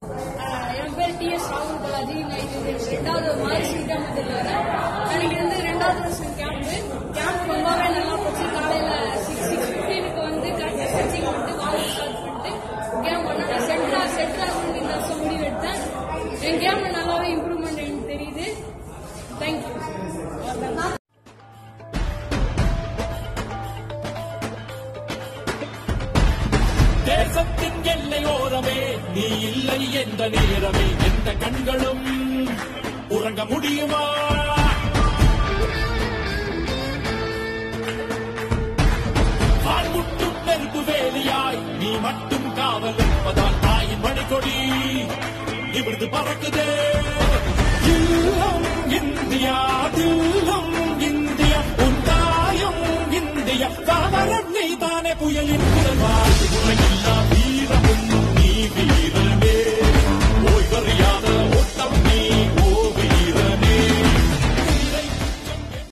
ஆஹ் என் பேர் D S ராகுல் பாலாஜி நான் இது ரெண்டாவது மாதிரி ஸ்ரீகாமத்தில் வரேன் எனக்கு வந்து ரெண்டாவது வருஷம் கேம்ப்பு கேம்ப் ரொம்பவே நல்லா போச்சு காலையில சிக்ஸ் சிக்ஸ் ஃபிஃப்டீனுக்கு வந்து கரெக்டாக ஸ்ட்ரெச்சிங் பண்ணிட்டு வால் ஸ்டார்ட் பண்ணிட்டு கேம் பண்ண சென்ட்ரா சென்ட்ரா இந்த வருஷம் முடிவு எடுத்தேன் என் கேம்ல நல்லாவே இம்ப்ரூவ்மெண்ட் எனக்கு தெரியுது தேங்க்யூ தேசத்தின் எல்லையோரமே நீ இல்லை என்ற நேரமே எந்த கண்களும் உறங்க முடியுமா ஆண்முட்டும் நெருப்பு வேலியாய் நீ மட்டும் காவல் இருப்பதால் தாயின் மணிக்கொடி இவிடுது பறக்குதே இல்லம் இந்தியா தில்லம் இந்தியா உன் தாயும் இந்தியா தாவரம் நீ தானே புயலின் குரல் வாழ்த்து உலகில்லா